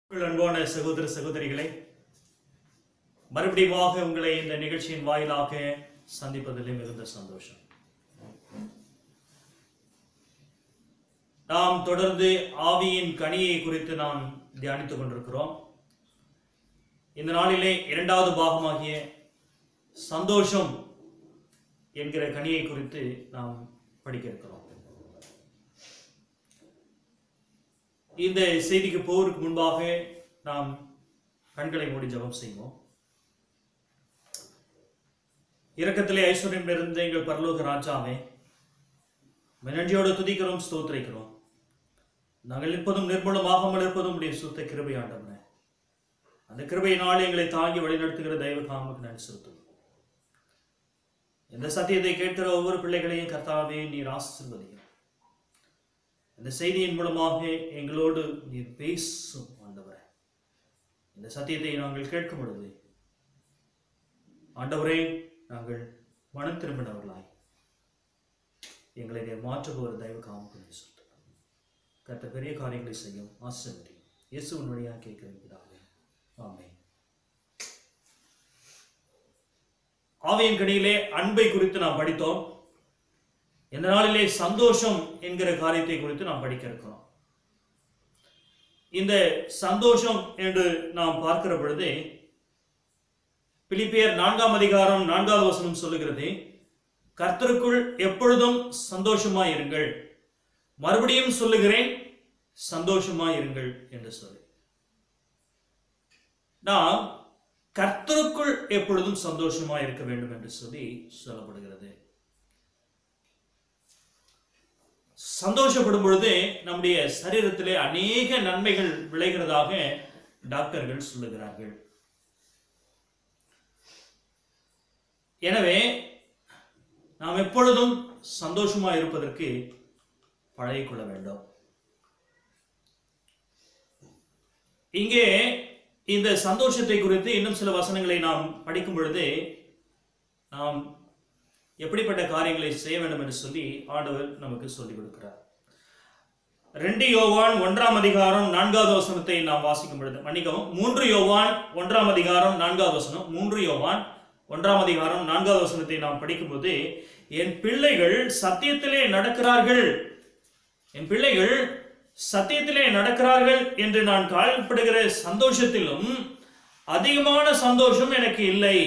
உங்கள் அன்பான சகோதர சகோதரிகளே மறுபடியுமாக உங்களை இந்த நிகழ்ச்சியின் வாயிலாக சந்திப்பதிலே மிகுந்த சந்தோஷம் நாம் தொடர்ந்து ஆவியின் கனியை குறித்து நாம் தியானித்துக் கொண்டிருக்கிறோம் இந்த நாளிலே இரண்டாவது பாகமாகிய சந்தோஷம் என்கிற கனியை குறித்து நாம் படிக்க இருக்கிறோம் இந்த செய்திக்கு போவதற்கு முன்பாக நாம் கண்களை மூடி ஜெபம் செய்வோம் இரக்கத்திலே ஐஸ்வர்யம் நிறைந்த எங்கள் பரலோக ராஜாவே உம்மை நன்றியோடு துதிக்கிறோம் ஸ்தோத்திரிக்கிறோம் நாங்கள் நிற்பதும் நிர்மூலமாகாமல் இருப்பதும் உடைய சுத்த கிருபை ஆண்டவனே அந்த கிருபையினால் எங்களை தாங்கி வழிநடத்துகிற தெய்வ காமுக்கு நன்றி செலுத்துவோம் இந்த சத்தியத்தை கேட்கிற ஒவ்வொரு பிள்ளைகளையும் கர்த்தாவே நீர் ஆசிர்வதியும் இந்த செய்தியின் மூலமாக எங்களோடு நீர் பேசும் ஆண்டவரே இந்த சத்தியத்தை நாங்கள் கேட்கும் பொழுது ஆண்டவரே நாங்கள் மனம் திரும்பினவர்களாய் எங்களை நீர் மாற்றுபவர் தயவு காமுக்கு சொல்லுங்கள் கத்த பெரிய காரியங்களை செய்யும் ஆசிர்வதியும் இயேசுவின் வழியாக கேட்கிறேன் பிதாவே ஆமென் ஆவியின் கனியிலே அன்பை குறித்து நாம் படித்தோம் இந்த நாளிலே சந்தோஷம் என்கிற காரியத்தை குறித்து நாம் படிக்க இருக்கிறோம் இந்த சந்தோஷம் என்று நாம் பார்க்கிற பொழுது பிலிப்பியர் நான்காம் அதிகாரம் நான்காவது வசனம் சொல்லுகிறது கர்த்தருக்குள் எப்பொழுதும் சந்தோஷமாய் இருங்கள் மறுபடியும் சொல்லுகிறேன் சந்தோஷமாய் இருங்கள் என்று சொல்லி நாம் கர்த்தருக்குள் எப்பொழுதும் சந்தோஷமாய் இருக்க வேண்டும் என்று சொல்லி சொல்லப்படுகிறது சந்தோஷப்படும் பொழுது நம்முடைய சரீரத்திலே அநேக நன்மைகள் விளைகிறதாக டாக்டர்கள் சொல்லுகிறார்கள் எனவே நாம் எப்பொழுதும் சந்தோஷமா இருப்பதற்கு பழகிக்கொள்ள வேண்டும் இங்கே இந்த சந்தோஷத்தை குறித்து இன்னும் சில வசனங்களை நாம் படிக்கும் பொழுது நாம் எப்படிப்பட்ட காரியங்களை செய்ய வேண்டும் என்று சொல்லி ஆண்டவர் நமக்கு சொல்லிக் கொடுக்கிறார் ரெண்டு யோவான் ஒன்றாம் அதிகாரம் நான்காவது வசனத்தை நாம் வாசிக்கும் பொழுது மன்னிக்கவும் மூன்று யோவான் ஒன்றாம் அதிகாரம் நான்காவது வசனம் மூன்று யோவான் ஒன்றாம் அதிகாரம் நான்காவது வசனத்தை நாம் படிக்கும்போது என் பிள்ளைகள் சத்தியத்திலே நடக்கிறார்கள் என் பிள்ளைகள் சத்தியத்திலே நடக்கிறார்கள் என்று நான் கால்படுகிற சந்தோஷத்திலும் அதிகமான சந்தோஷம் எனக்கு இல்லை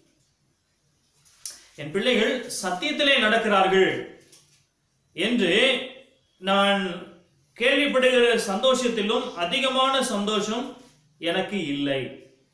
என் பிள்ளைகள் சத்தியத்திலே நடக்கிறார்கள் என்று நான் கேள்விப்படுகிற சந்தோஷத்திலும் அதிகமான சந்தோஷம் எனக்கு இல்லை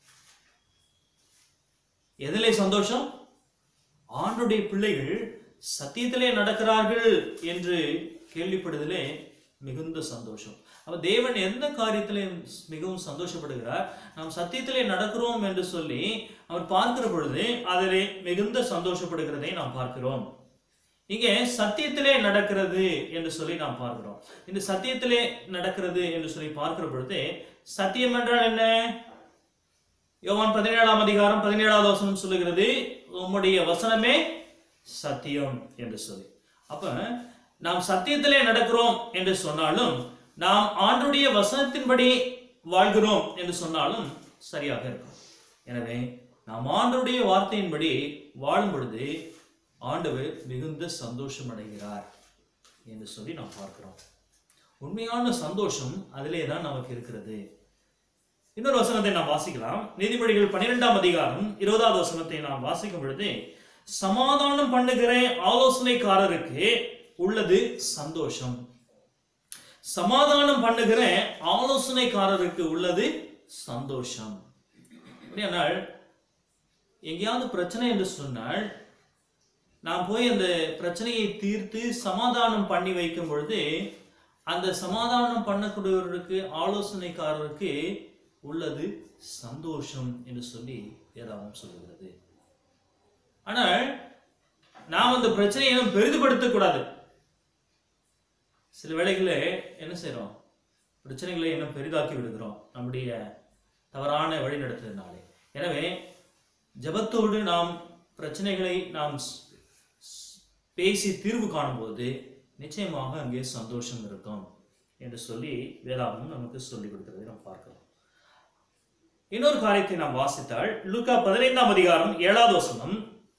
எதிலே சந்தோஷம் ஆண்டுடைய பிள்ளைகள் சத்தியத்திலே நடக்கிறார்கள் என்று கேள்விப்படுதலே மிகுந்த சந்தோஷம் அப்ப தேவன் எந்த காரியத்திலே மிகவும் சந்தோஷப்படுகிறார் நாம் சத்தியத்திலே நடக்கிறோம் என்று சொல்லி அவர் பார்க்கிற பொழுது அதிலே மிகுந்த சந்தோஷப்படுகிறதை நாம் பார்க்கிறோம் இங்கே சத்தியத்திலே நடக்கிறது என்று சொல்லி நாம் பார்க்கிறோம் இந்த சத்தியத்திலே நடக்கிறது என்று சொல்லி பார்க்கிற பொழுது சத்தியம் என்றால் என்ன யோவான் பதினேழாம் அதிகாரம் பதினேழாவது வசனம் சொல்லுகிறது உம்முடைய வசனமே சத்தியம் என்று சொல்லி அப்ப நாம் சத்தியத்திலே நடக்கிறோம் என்று சொன்னாலும் நாம் ஆண்டுடைய வசனத்தின்படி வாழ்கிறோம் என்று சொன்னாலும் சரியாக இருக்கும் எனவே நாம் ஆண்டுடைய வார்த்தையின்படி வாழும் பொழுது ஆண்டவர் மிகுந்த சந்தோஷம் அடைகிறார் என்று சொல்லி நாம் பார்க்கிறோம் உண்மையான சந்தோஷம் அதிலே தான் நமக்கு இருக்கிறது இன்னொரு வசனத்தை நாம் வாசிக்கலாம் நீதிமொழிகள் பன்னிரெண்டாம் அதிகாரம் இருபதாவது வசனத்தை நாம் வாசிக்கும் பொழுது சமாதானம் பண்ணுகிற ஆலோசனைக்காரருக்கு உள்ளது சந்தோஷம் சமாதானம் பண்ணுகிற ஆலோசனைக்காரருக்கு உள்ளது சந்தோஷம் அப்படியானால் எங்கேயாவது பிரச்சனை என்று சொன்னால் நாம் போய் அந்த பிரச்சனையை தீர்த்து சமாதானம் பண்ணி வைக்கும் பொழுது அந்த சமாதானம் பண்ணக்கூடியவருக்கு ஆலோசனைக்காரருக்கு உள்ளது சந்தோஷம் என்று சொல்லி வேதாகம் சொல்லுகிறது ஆனால் நாம் அந்த பிரச்சனையை இன்னும் பெரிதுபடுத்தக் கூடாது சில வேளைகளில் என்ன செய்றோம் பிரச்சனைகளை இன்னும் பெரிதாக்கி விடுகிறோம் நம்முடைய தவறான வழி நடத்துறதுனாலே எனவே ஜெபத்தோடு நாம் பிரச்சனைகளை நாம் ஸ்- ஸ்- பேசி தீர்வு காணும்போது நிச்சயமாக அங்கே சந்தோஷம் இருக்கும் என்று சொல்லி வேதாகமம் நமக்கு சொல்லிக் கொடுக்கிறதை நாம் பார்க்கிறோம் இன்னொரு காரியத்தை நாம் வாசித்தால் லூக்கா பதினைந்தாம் அதிகாரம் ஏழாவது வசனம்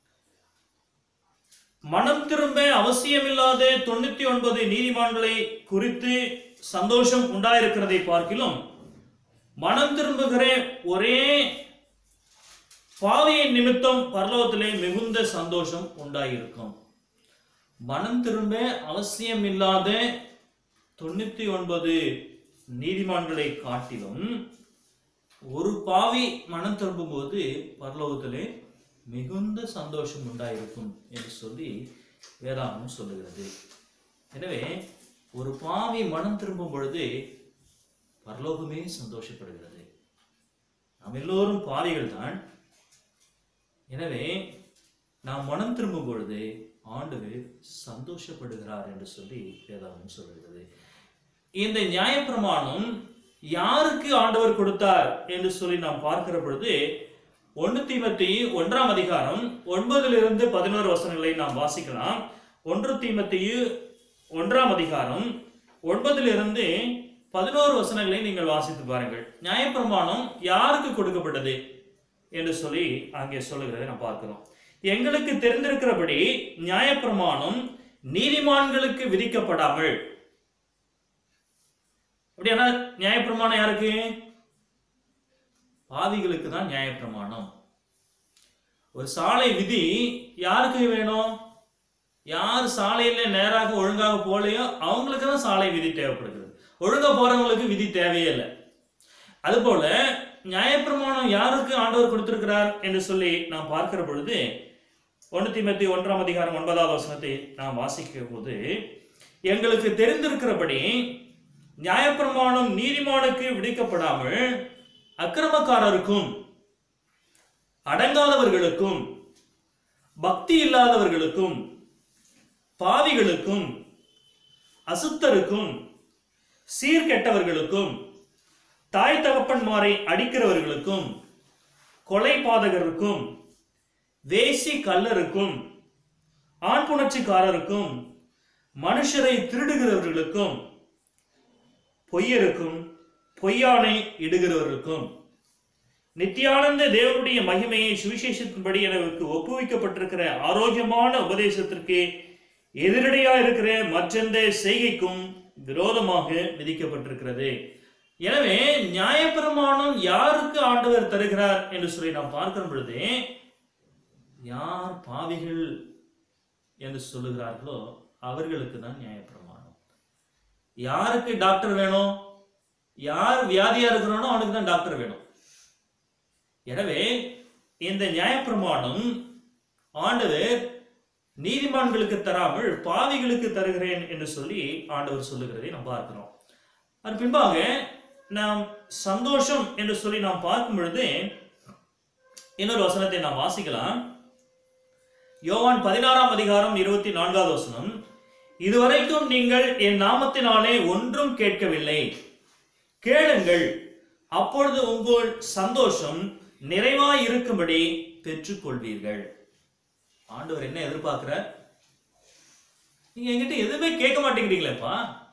மனம் திரும்ப அவசியமில்லாத தொண்ணூத்தி ஒன்பது நீதிமான்களை குறித்து சந்தோஷம் உண்டாயிருக்கிறதை பார்க்கிலும் மனம் திரும்புகிற ஒரே பாவியின் நிமித்தம் பரலோகத்திலே மிகுந்த சந்தோஷம் உண்டாயிருக்கும் மனம் திரும்ப அவசியமில்லாத தொண்ணூத்தி ஒன்பது நீதிமான்களை காட்டிலும் ஒரு பாவி மனம் திரும்பும்போது பரலோகத்திலே மிகுந்த சந்தோஷம் உண்டாயிருக்கும் என்று சொல்லி வேதாகமம் சொல்லுகிறது எனவே ஒரு பாவி மனம் திரும்பும் பொழுது பரலோகமே சந்தோஷப்படுகிறது நாம் எல்லோரும் பாவிகள் தான் எனவே நாம் மனம் திரும்பும் பொழுது ஆண்டவர் சந்தோஷப்படுகிறார் என்று சொல்லி வேதாகமம் சொல்லுகிறது இந்த நியாயப்பிரமாணம் யாருக்கு ஆண்டவர் கொடுத்தார் என்று சொல்லி நாம் பார்க்கிற பொழுது ஒன்று தீமத்தி ஒன்றாம் அதிகாரம் ஒன்பதிலிருந்து பதினோரு வசனங்களை நாம் வாசிக்கலாம் ஒன்று தீமத்தியு ஒன்றாம் அதிகாரம் ஒன்பதிலிருந்து பதினோரு வசனங்களை நீங்கள் வாசித்து பாருங்கள் நியாயப்பிரமாணம் யாருக்கு கொடுக்கப்பட்டது என்று சொல்லி அங்கே சொல்லுகிறதை நாம் பார்க்கிறோம் எங்களுக்கு தெரிந்திருக்கிறபடி நியாயப்பிரமாணம் நீதிமான்களுக்கு விதிக்கப்படாமல் அப்படியானா நியாயப்பிரமாணம் யாருக்கு பாவிகளுக்கு தான் நியாயப்பிரமாணம் ஒரு சாலை விதி யாருக்கு வேணும் யார் சாலையில நேராக ஒழுங்காக போகலையோ அவங்களுக்கு தான் சாலை விதி தேவைப்படுகிறது ஒழுங்கா போறவங்களுக்கு விதி தேவையே இல்லை அதுபோல நியாயப்பிரமாணம் யாருக்கு ஆண்டவர் கொடுத்திருக்கிறார் என்று சொல்லி நாம் பார்க்கிற பொழுது ஒன்று தீமத்தி ஒன்றாம் அதிகாரம் ஒன்பதாவது வசனத்தை நாம் வாசிக்கிற போது எங்களுக்கு தெரிந்திருக்கிறபடி நியாயப்பிரமாணம் நீதிமானுக்கு விதிக்கப்படாமல் அக்கிரமக்காரருக்கும் அடங்காதவர்களுக்கும் பக்தி இல்லாதவர்களுக்கும் பாவிகளுக்கும் அசுத்தருக்கும் சீர்கெட்டவர்களுக்கும் தாய் தகப்பன்மாரை அடிக்கிறவர்களுக்கும் கொலை பாதகருக்கும் வேசி கல்லருக்கும் ஆண் புணர்ச்சிக்காரருக்கும் மனுஷரை திருடுகிறவர்களுக்கும் பொய்யருக்கும் பொய்யானை இடுகிறவர்களுக்கும் நித்தியானந்த தேவனுடைய மகிமையை சுவிசேஷத்தின்படி எனக்கு ஒப்புவிக்கப்பட்டிருக்கிற ஆரோக்கியமான உபதேசத்திற்கு எதிரடையா இருக்கிற மற்றெந்த செய்கைக்கும் விரோதமாக விதிக்கப்பட்டிருக்கிறது எனவே நியாயப்பிரமாணம் யாருக்கு ஆண்டவர் தருகிறார் என்று சொல்லி நாம் பார்க்கிற பொழுது யார் பாவிகள் என்று சொல்லுகிறார்களோ அவர்களுக்கு தான் நியாயப்பிரமாணம் யாருக்கு டாக்டர் வேணும் யார் வியாதியா இருக்கிறானோ அவனுக்கு தான் டாக்டர் வேணும் எனவே இந்த நியாயப்பிரமாணம் ஆண்டவர் நீதிமான்களுக்கு தராமல் பாவிகளுக்கு தருகிறேன் என்று சொல்லி ஆண்டவர் சொல்லுகிறதை நாம் பார்க்கிறோம் அது பின்பாக நாம் சந்தோஷம் என்று சொல்லி நாம் பார்க்கும் பொழுது இன்னொரு வசனத்தை நாம் வாசிக்கலாம் யோவான் பதினாறாம் அதிகாரம் இருபத்தி நான்காவது வசனம் இதுவரைக்கும் நீங்கள் என் நாமத்தினாலே ஒன்றும் கேட்கவில்லை கேளுங்கள் அப்பொழுது உங்கள் சந்தோஷம் நிறைவாய் இருக்கும்படி பெற்றுக்கொள்வீர்கள் ஆண்டவர் என்ன எதிர்பார்க்கிறார் நீங்க என்கிட்ட எதுவுமே கேட்க மாட்டேங்கிறீங்களேப்பா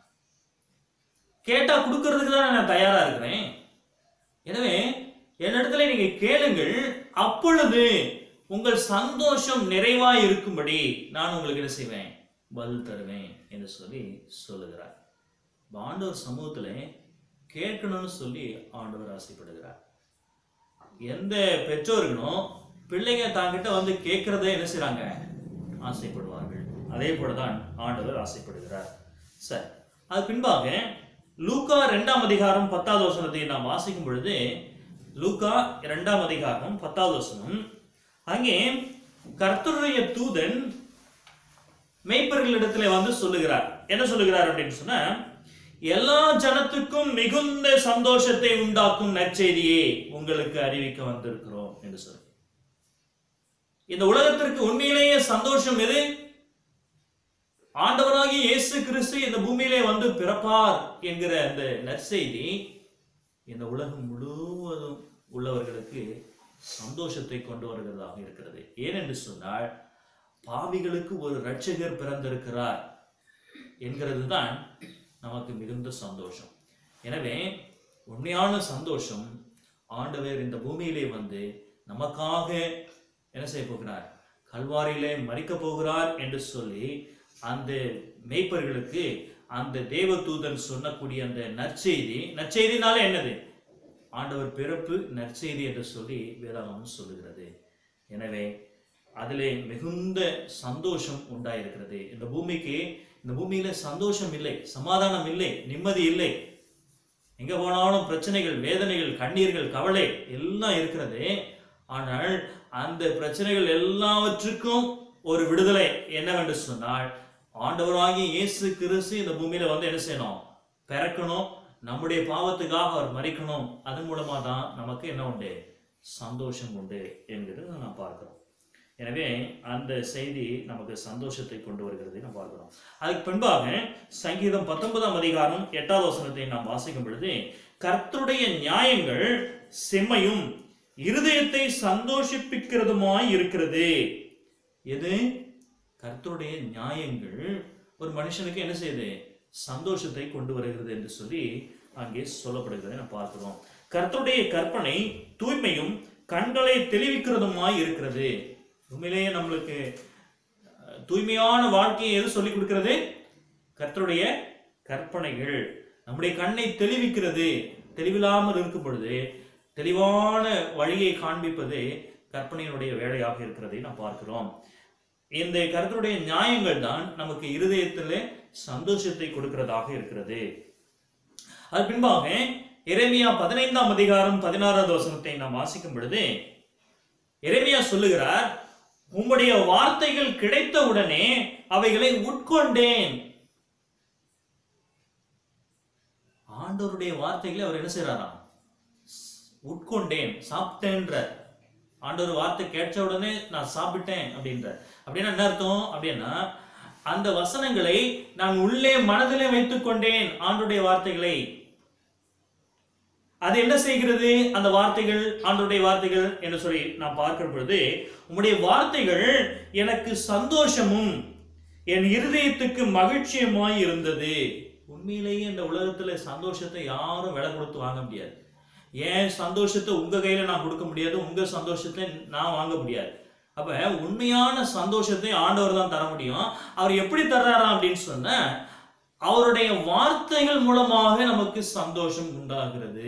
கேட்டா கொடுக்கறதுக்கு தான் நான் தயாரா இருக்கிறேன் எனவே என்னிடத்துல நீங்க கேளுங்கள் அப்பொழுது உங்கள் சந்தோஷம் நிறைவாய் இருக்கும்படி நான் உங்களுக்கு என்ன செய்வேன் பதில் தருவேன் என்று சொல்லி சொல்லுகிறார் இப்ப ஆண்டவர் சமூகத்துல கேட்கணும்னு சொல்லி ஆண்டவர் ஆசைப்படுகிறார் எந்த பெற்றோர்களும் பிள்ளைங்க தாங்கிட்ட வந்து கேட்கறத என்ன செய்றாங்க ஆசைப்படுவார்கள் அதே போலதான் ஆண்டவர் ஆசைப்படுகிறார் சரி அது பின்பாக லூக்கா இரண்டாம் அதிகாரம் பத்தாவது வசனத்தை நாம் வாசிக்கும் பொழுது லூக்கா இரண்டாம் அதிகாரம் பத்தாவது வசனம் அங்கே கர்த்தருடைய தூதன் மெய்ப்பர்களிடத்துல வந்து சொல்லுகிறார் என்ன சொல்லுகிறார் அப்படின்னு சொன்னா எல்லா ஜனத்துக்கும் மிகுந்த சந்தோஷத்தை உண்டாக்கும் நற்செய்தியே உங்களுக்கு அறிவிக்க வந்திருக்கிறோம் என்று சொல்லி இந்த உலகத்திற்கு உண்மையிலேயே சந்தோஷம் எது ஆண்டவராகிய இயேசு கிறிஸ்து இந்த பூமியிலே வந்து பிறப்பார் என்கிற அந்த நற்செய்தி இந்த உலகம் முழுவதும் உள்ளவர்களுக்கு சந்தோஷத்தை கொண்டு வருகிறதாக இருக்கிறது ஏனென்று சொன்னால் பாவிகளுக்கு ஒரு இரட்சகர் பிறந்திருக்கிறார் என்கிறது தான் நமக்கு மிகுந்த சந்தோஷம் எனவே உண்மையான சந்தோஷம் ஆண்டவர் இந்த பூமியிலே வந்து நமக்காக என்ன செய்ய போகிறார் கல்வாரியிலே மறிக்க போகிறார் என்று சொல்லி அந்த மேய்ப்பர்களுக்கு அந்த தேவதூதன் சொன்னக்கூடிய அந்த நற்செய்தி நற்செய்தினால என்னது ஆண்டவர் பிறப்பு நற்செய்தி என்று சொல்லி வேதாகமம் சொல்லுகிறது எனவே அதிலே மிகுந்த சந்தோஷம் உண்டாயிருக்கிறது இந்த பூமிக்கு இந்த பூமியில சந்தோஷம் இல்லை சமாதானம் இல்லை நிம்மதி இல்லை எங்க போனாலும் பிரச்சனைகள் வேதனைகள் கண்ணீர்கள் கவலை எல்லாம் இருக்கிறது ஆனால் அந்த பிரச்சனைகள் எல்லாவற்றுக்கும் ஒரு விடுதலை என்னவென்று சொன்னால் ஆண்டவராகிய இயேசு கிறிஸ்து இந்த பூமியில வந்து என்ன செய்யணும் பிறக்கணும் நம்முடைய பாவத்துக்காக அவர் மறிக்கணும் அதன் மூலமா தான் நமக்கு என்ன உண்டு சந்தோஷம் உண்டு என்கிறது நாம் பார்க்கிறோம் எனவே அந்த செய்தி நமக்கு சந்தோஷத்தை கொண்டு வருகிறதை நாம் பார்க்கிறோம் அதுக்கு பின்பாக சங்கீதம் பத்தொன்பதாம் அதிகாரம் எட்டாவது வசனத்தை நாம் வாசிக்கும் பொழுது கர்த்தருடைய நியாயங்கள் செம்மையும் இருதயத்தை சந்தோஷிப்பிக்கிறதுமாய் இருக்கிறது எது கர்த்தருடைய நியாயங்கள் ஒரு மனுஷனுக்கு என்ன செய்யுது சந்தோஷத்தை கொண்டு வருகிறது என்று சொல்லி அங்கே சொல்லப்படுகிறதை நாம் பார்க்கிறோம் கர்த்தருடைய கற்பனை தூய்மையும் கண்களை தெளிவிக்கிறதுமாய் இருக்கிறது உண்மையிலேயே நம்மளுக்கு அஹ், தூய்மையான வாழ்க்கையை எது சொல்லிக் கொடுக்கிறது கர்த்தருடைய கற்பனைகள் நம்முடைய கண்ணை தெளிவிக்கிறது தெளிவில்லாமல் இருக்கும் பொழுது தெளிவான வழியை காண்பிப்பது கற்பனையினுடைய வேலையாக இருக்கிறதை நாம் பார்க்கிறோம் இந்த கருத்துடைய நியாயங்கள் தான் நமக்கு இருதயத்திலே சந்தோஷத்தை கொடுக்கிறதாக இருக்கிறது அது பின்பாக எரேமியா பதினைந்தாம் அதிகாரம் பதினாறாவது வசனத்தை நாம் வாசிக்கும் பொழுது எரேமியா சொல்லுகிறார் உம்முடைய வார்த்தைகள் கிடைத்த உடனே அவைகளை உட்கொண்டேன் ஆண்டவருடைய வார்த்தைகளை அவர் என்ன செய்யறாராம் உட்கொண்டேன் சாப்பிட்டேன்ற ஆண்டவர் வார்த்தை கேட்ட உடனே நான் சாப்பிட்டேன் அப்படின்ற அப்படின்னா என்ன அர்த்தம் அப்படின்னா அந்த வசனங்களை நான் உள்ளே மனதிலே வைத்துக் கொண்டேன் ஆண்டுடைய வார்த்தைகளை அது என்ன செய்கிறது அந்த வார்த்தைகள் ஆண்டவருடைய வார்த்தைகள் என்று சொல்லி நான் பார்க்கிற பொழுது உம்முடைய வார்த்தைகள் எனக்கு சந்தோஷமும் என் இருதயத்துக்கு மகிழ்ச்சியுமாய் இருந்தது உண்மையிலேயே இந்த உலகத்துல சந்தோஷத்தை யாரும் விலை கொடுத்து வாங்க முடியாது ஏன் சந்தோஷத்தை உங்க கையில நான் கொடுக்க முடியாது உங்க சந்தோஷத்தை நான் வாங்க முடியாது அப்ப உண்மையான சந்தோஷத்தை ஆண்டவர் தான் தர முடியும் அவர் எப்படி தர்றாரா அப்படின்னு சொன்ன அவருடைய வார்த்தைகள் மூலமாக நமக்கு சந்தோஷம் உண்டாகிறது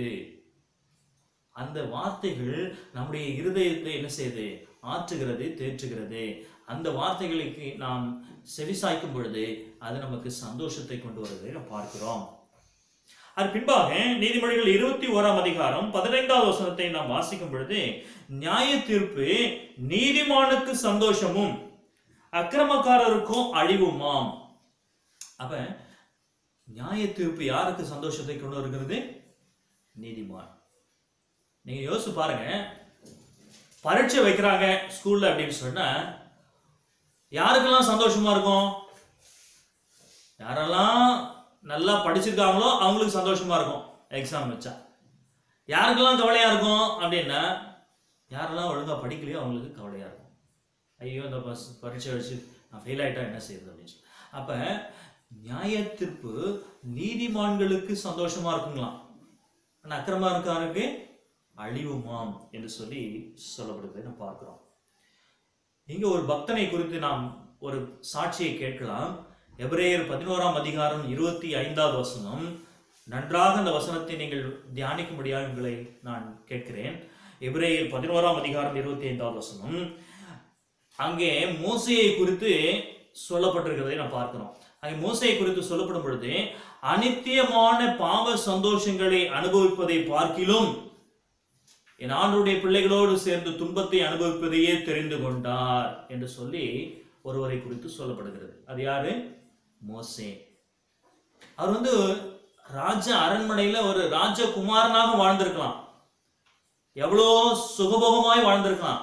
அந்த வார்த்தைகள் நம்முடைய இருதயத்தை என்ன செய்யுது ஆற்றுகிறது தேற்றுகிறது அந்த வார்த்தைகளுக்கு நாம் செவிசாய்க்கும் பொழுது அது நமக்கு சந்தோஷத்தை கொண்டு வருவதை நாம் பார்க்கிறோம் அது பின்பாக நீதிமொழிகள் இருபத்தி ஓராம் அதிகாரம் பதினைந்தாவது வசனத்தை நாம் வாசிக்கும் பொழுது நியாய தீர்ப்பு நீதிமானுக்கு சந்தோஷமும் அக்கிரமக்காரருக்கும் அழிவுமாம் அப்ப நியாய தீர்ப்பு யாருக்கு சந்தோஷத்தை கொண்டு வருகிறது நீதிமான் நீங்க யோசிச்சு பாருங்க பரீட்சை வைக்கிறாங்க ஸ்கூல்ல அப்படின்னு சொன்னா யாருக்கெல்லாம் சந்தோஷமா இருக்கும் யாரெல்லாம் நல்லா படிச்சிருக்காங்களோ அவங்களுக்கு சந்தோஷமா இருக்கும் எக்ஸாம் வச்சா யாருக்கெல்லாம் கவலையா இருக்கும் அப்படின்னா யாரெல்லாம் ஒழுங்கா படிக்கலையோ அவங்களுக்கு கவலையா இருக்கும் ஐயோ இந்த பஸ் பரீட்சை வச்சு நான் ஃபெயில் ஆயிட்டா என்ன செய்யுது அப்படின்னு சொல்லி அப்ப நியாய தீர்ப்பு நீதிமான்களுக்கு சந்தோஷமா இருக்குங்களாம் ஆனா அக்கிரமக்காரனுக்கு அழிவுமாம் என்று சொல்லி சொல்லப்படுவதை நாம் பார்க்கிறோம் இங்க ஒரு பக்தனை குறித்து நாம் ஒரு சாட்சியை கேட்கலாம் எபிரேயர் பதினோராம் அதிகாரம் இருபத்தி ஐந்தாவது வசனம் நன்றாக அந்த வசனத்தை நீங்கள் தியானிக்கும்படியாக உங்களை நான் கேட்கிறேன் எபிரேயர் பதினோராம் அதிகாரம் இருபத்தி ஐந்தாவது வசனம் அங்கே மோசையை குறித்து சொல்லப்பட்டிருக்கிறதை நாம் பார்க்கிறோம் அங்கே மோசையை குறித்து சொல்லப்படும் பொழுது அனித்தியமான பாவ சந்தோஷங்களை அனுபவிப்பதை பார்க்கிலும் என் ஆண்டுடைய பிள்ளைகளோடு சேர்ந்து துன்பத்தை அனுபவிப்பதையே தெரிந்து கொண்டார் என்று சொல்லி ஒருவரை குறித்து சொல்லப்படுகிறது அது யாரு மோசே அவர் வந்து ராஜ அரண்மனையில ஒரு ராஜகுமாரனாக வாழ்ந்திருக்கலாம் எவ்வளோ சுகபோகமாய் வாழ்ந்திருக்கலாம்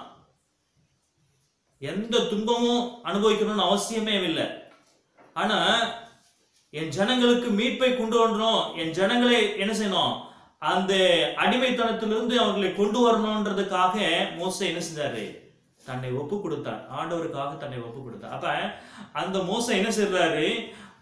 எந்த துன்பமும் அனுபவிக்கணும்னு அவசியமே இல்லை ஆனா என் ஜனங்களுக்கு மீட்பை கொண்டு வரணும் என் ஜனங்களை என்ன செய்யணும் அந்த அடிமைத்தனத்திலிருந்து அவர்களை கொண்டு வரணுன்றதுக்காக மோசை என்ன செஞ்சாரு தன்னை ஒப்பு கொடுத்தார் ஆண்டவருக்காக தன்னை ஒப்பு கொடுத்தார் அப்ப அந்த மோசை என்ன செய்றாரு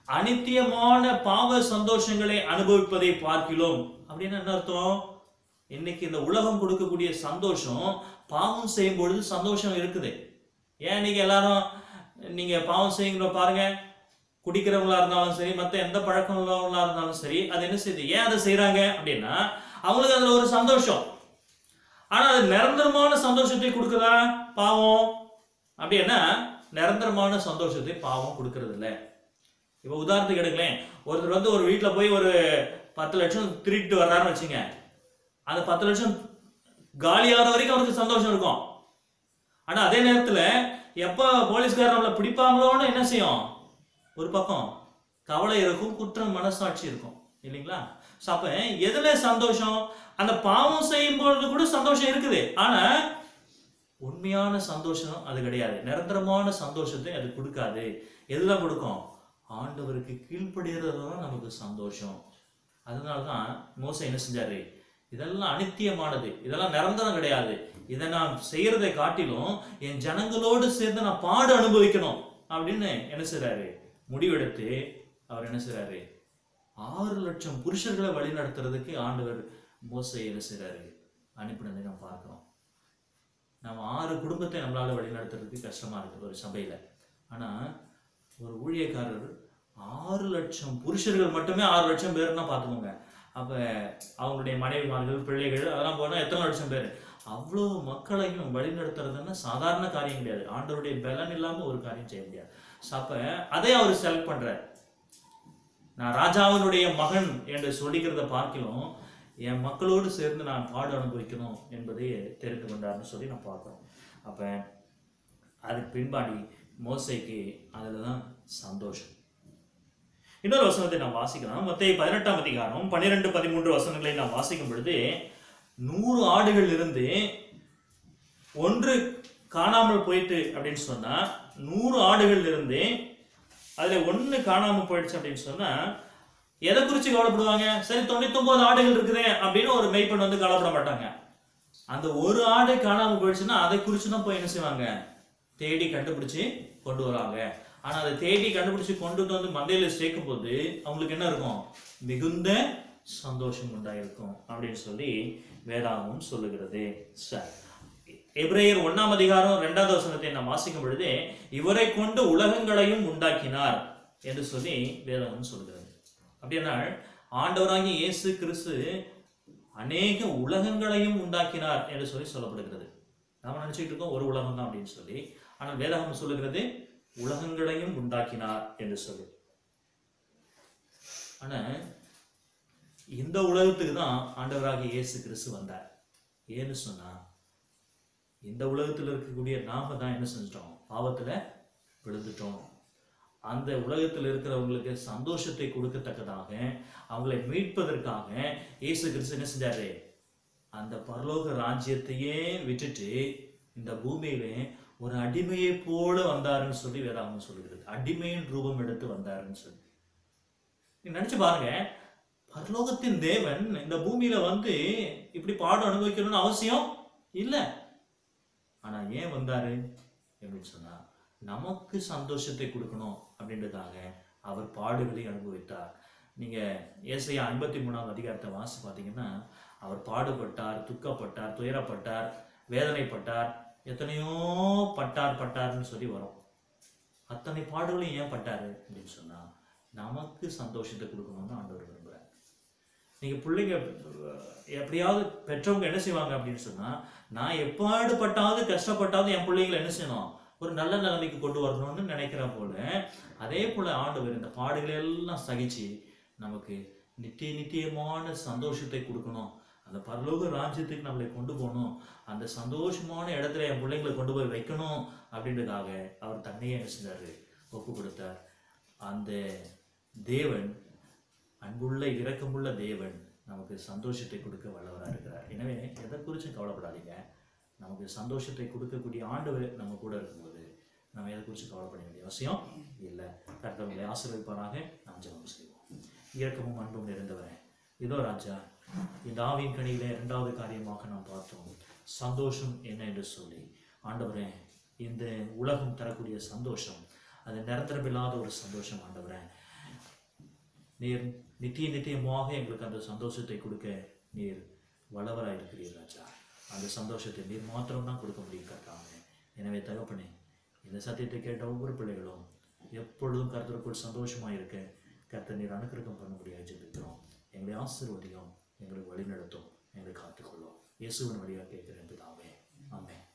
அனித்தியமான பாவ சந்தோஷங்களை அனுபவிப்பதை பார்க்கிறோம் அப்படின்னு என்ன அர்த்தம் இன்னைக்கு இந்த உலகம் கொடுக்கக்கூடிய சந்தோஷம் பாவம் செய்யும் பொழுது சந்தோஷம் இருக்குது ஏன் இன்னைக்கு எல்லாரும் நீங்க பாவம் செய்யுங்களோ பாருங்க குடிக்கிறவங்களா இருந்தாலும் சரி மற்ற எந்த பழக்கம் உள்ளவங்களா இருந்தாலும் சரி அது என்ன செய்யுது ஏன் அதை செய்றாங்க அப்படின்னா அவங்களுக்கு அதுல ஒரு சந்தோஷம் ஆனா அது நிரந்தரமான சந்தோஷத்தை கொடுக்குதா பாவம் அப்படின்னா நிரந்தரமான சந்தோஷத்தை பாவம் கொடுக்கறது இல்ல இப்போ உதாரணத்துக்கு எடுங்களேன் ஒருத்தர் வந்து ஒரு வீட்டில் போய் ஒரு பத்து லட்சம் திருட்டு வர்றாருன்னு வச்சுங்க அந்த பத்து லட்சம் காலியாகிற வரைக்கும் அவருக்கு சந்தோஷம் இருக்கும் ஆனா அதே நேரத்துல எப்ப போலீஸ்காரர் நம்மளை பிடிப்பாங்களோன்னு என்ன செய்யும் ஒரு பக்கம் கவலை இருக்கும் குற்றம் மனசாட்சி இருக்கும் இல்லைங்களா ஸோ அப்ப எதுல சந்தோஷம் அந்த பாவம் செய்யும் பொழுது கூட சந்தோஷம் இருக்குது ஆனா உண்மையான சந்தோஷம் அது கிடையாது நிரந்தரமான சந்தோஷத்தை அது கொடுக்காது எதுதான் கொடுக்கும் ஆண்டவருக்கு கீழ்ப்படுகிறது தான் நமக்கு சந்தோஷம் அதனால தான் மோசை என்ன செஞ்சாரு இதெல்லாம் அனித்தியமானது இதெல்லாம் நிரந்தரம் கிடையாது இதை நான் செய்யறதை காட்டிலும் என் ஜனங்களோடு சேர்ந்து நான் பாடு அனுபவிக்கணும் அப்படின்னு என்ன செய்றாரு முடிவெடுத்து அவர் என்ன செய்றாரு ஆறு லட்சம் புருஷர்களை வழி நடத்துறதுக்கு ஆண்டவர் மோசை என்ன செய்றாரு அனுப்பினதை நாம் பார்க்கிறோம் நம்ம ஆறு குடும்பத்தை நம்மளால வழி நடத்துறதுக்கு கஷ்டமா இருக்கு ஒரு சபையில ஆனா ஒரு ஊழியக்காரர் ஆறு லட்சம் புருஷர்கள் மட்டுமே ஆறு லட்சம் பேர்னா பார்த்துக்கோங்க அப்ப அவங்களுடைய மனைவிமார்கள் பிள்ளைகள் அதெல்லாம் போனா எத்தனை லட்சம் பேர் அவ்வளோ மக்களையும் வழி நடத்துறதுன்னா சாதாரண காரியம் கிடையாது ஆண்டவருடைய பலன் இல்லாம ஒரு காரியம் செய்ய முடியாது So அப்ப அதை அவர் செலக்ட் பண்றார் நான் ராஜாவினுடைய மகன் என்று சொல்லிக்கிறத பார்க்கலாம் என் மக்களோடு சேர்ந்து நான் பாடு அனுபவிக்கணும் என்பதை தெரிந்து கொண்டார்னு சொல்லி நான் பார்க்குறோம் அப்போ அதுக்கு பின்பாடி மோசைக்கு அதில் தான் சந்தோஷம் இன்னொரு வசனத்தை நான் வாசிக்கலாம் மத்திய பதினெட்டாம் அதிகாரம் பன்னிரெண்டு பதிமூன்று வசனங்களை நான் வாசிக்கும் பொழுது நூறு ஆடுகள் இருந்து ஒன்று காணாமல் போயிட்டு அப்படின்னு சொன்னா நூறு ஆடுகள் இருந்து அதுல ஒண்ணு காணாம போயிடுச்சு அப்படின்னு சொன்னா எதை குறிச்சு கவலைப்படுவாங்க சரி தொண்ணூத்தொன்பது ஆடுகள் இருக்குதே அப்படின்னு ஒரு மெய்ப்பெண் வந்து கவலைப்பட மாட்டாங்க அந்த ஒரு ஆடு காணாம போயிடுச்சுன்னா அதை குறிச்சு தான் போய் என்ன செய்வாங்க தேடி கண்டுபிடிச்சு கொண்டு வராங்க ஆனா அதை தேடி கண்டுபிடிச்சு கொண்டு வந்து மந்தையில சேர்க்கும் போது அவங்களுக்கு என்ன இருக்கும் மிகுந்த சந்தோஷம் உண்டாயிருக்கும் அப்படின்னு சொல்லி வேதாகமும் சொல்லுகிறது சரி எபிரேயர் ஒண்ணாம் அதிகாரம் இரண்டாவது வசனத்தை நாம் வாசிக்கும் பொழுது இவரை கொண்டு உலகங்களையும் உண்டாக்கினார் என்று சொல்லி வேதாகம் சொல்கிறது அப்படின்னா ஆண்டவராகிய இயேசு கிறிஸ்து அநேக உலகங்களையும் உண்டாக்கினார் என்று சொல்லி சொல்லப்படுகிறது நாம நினைச்சிட்டு இருக்கோம் ஒரு உலகம் தான் அப்படின்னு சொல்லி ஆனால் வேதாகம் சொல்லுகிறது உலகங்களையும் உண்டாக்கினார் என்று சொல்லி ஆனா இந்த உலகத்துக்கு தான் ஆண்டவராகிய இயேசு கிறிஸ்து வந்தார் ஏன்னு சொன்னா இந்த உலகத்தில் இருக்கக்கூடிய நாம தான் என்ன செஞ்சிட்டோம் பாவத்துல விழுந்துட்டோம் அந்த உலகத்தில் இருக்கிறவங்களுக்கு சந்தோஷத்தை கொடுக்கத்தக்கதாக அவங்களை மீட்பதற்காக இயேசு கிறிஸ்து என்ன செஞ்சாரு அந்த பரலோக ராஜ்யத்தையே விட்டுட்டு இந்த பூமியில ஒரு அடிமையை போல வந்தாருன்னு சொல்லி வேதாகம் சொல்லுகிறது அடிமையின் ரூபம் எடுத்து வந்தாருன்னு சொல்லி நீங்க நினைச்சு பாருங்க பரலோகத்தின் தேவன் இந்த பூமியில வந்து இப்படி பாடம் அனுபவிக்கணும்னு அவசியம் இல்லை ஆனா ஏன் வந்தாரு அப்படின்னு சொன்னா நமக்கு சந்தோஷத்தை கொடுக்கணும் அப்படின்றதுக்காக அவர் பாடுகளை அனுபவித்தார் நீங்க ஏசையா ஐம்பத்தி மூணாவது அதிகாரத்தை வாசி பார்த்தீங்கன்னா அவர் பாடுபட்டார் துக்கப்பட்டார் துயரப்பட்டார் வேதனைப்பட்டார் எத்தனையோ பட்டார் பட்டார்னு சொல்லி வரும் அத்தனை பாடுகளையும் ஏன் பட்டாரு அப்படின்னு சொன்னா நமக்கு சந்தோஷத்தை கொடுக்கணும்னு ஆண்டவர் விரும்புறார் நீங்க பிள்ளைங்க அஹ், எப்படியாவது பெற்றவங்க என்ன செய்வாங்க அப்படின்னு சொன்னா நான் எப்பாடுபட்டாவது கஷ்டப்பட்டாவது என் பிள்ளைங்களை என்ன செய்யணும் ஒரு நல்ல நிலைமைக்கு கொண்டு வரணும்னு நினைக்கிற போல அதே போல ஆண்டவர் இந்த பாடுகளை எல்லாம் சகிச்சு நமக்கு நித்திய நித்தியமான சந்தோஷத்தை கொடுக்கணும் அந்த பரலோக ராஜ்யத்துக்கு நம்மளை கொண்டு போகணும் அந்த சந்தோஷமான இடத்துல என் பிள்ளைங்களை கொண்டு போய் வைக்கணும் அப்படின்றதுக்காக அவர் தன்னையே என்ன செஞ்சாரு ஒப்பு கொடுத்தார் அந்த தேவன் அன்புள்ள இரக்கமுள்ள தேவன் நமக்கு சந்தோஷத்தை கொடுக்க வல்லவராக இருக்கிறார் எனவே எதை குறிச்சும் கவலைப்படாதீங்க நமக்கு சந்தோஷத்தை கொடுக்கக்கூடிய ஆண்டவர் நம்ம கூட இருக்கும்போது நம்ம எதை குறித்து கவலைப்பட வேண்டிய அவசியம் இல்லை கர்த்தவங்களை ஆசீர்வதிப்பாராக நாம் ஜெபம் செய்வோம் இரக்கமும் அன்பும் நிறைந்தவரே இதோ ராஜா இந்த ஆவின் கனியில இரண்டாவது காரியமாக நாம் பார்த்தோம் சந்தோஷம் என்ன என்று சொல்லி ஆண்டவரே இந்த உலகம் தரக்கூடிய சந்தோஷம் அது நிரந்தரமில்லாத ஒரு சந்தோஷம் ஆண்டவரே நீர் நித்திய நித்தியமாக எங்களுக்கு அந்த சந்தோஷத்தை கொடுக்க நீர் வல்லவராய் இருக்கிறீர் ராஜா அந்த சந்தோஷத்தை நீர் மாத்திரம் தான் கொடுக்க முடியும் கர்த்தாவே எனவே தகப்பனே இந்த சத்தியத்தை கேட்ட ஒவ்வொரு பிள்ளைகளும் எப்பொழுதும் கர்த்தருக்குள் சந்தோஷமாக இருக்க கர்த்தர் நீர் அனுக்கிரகம் பண்ண முடியாது ஜெபிக்கிறோம் எங்களை ஆசீர்வதியும் எங்களை வழிநடத்தும் எங்களை காத்துக்கொள்ளும் இயேசுவின் வழியாக கேட்கிறேன் பிதாவே ஆமென்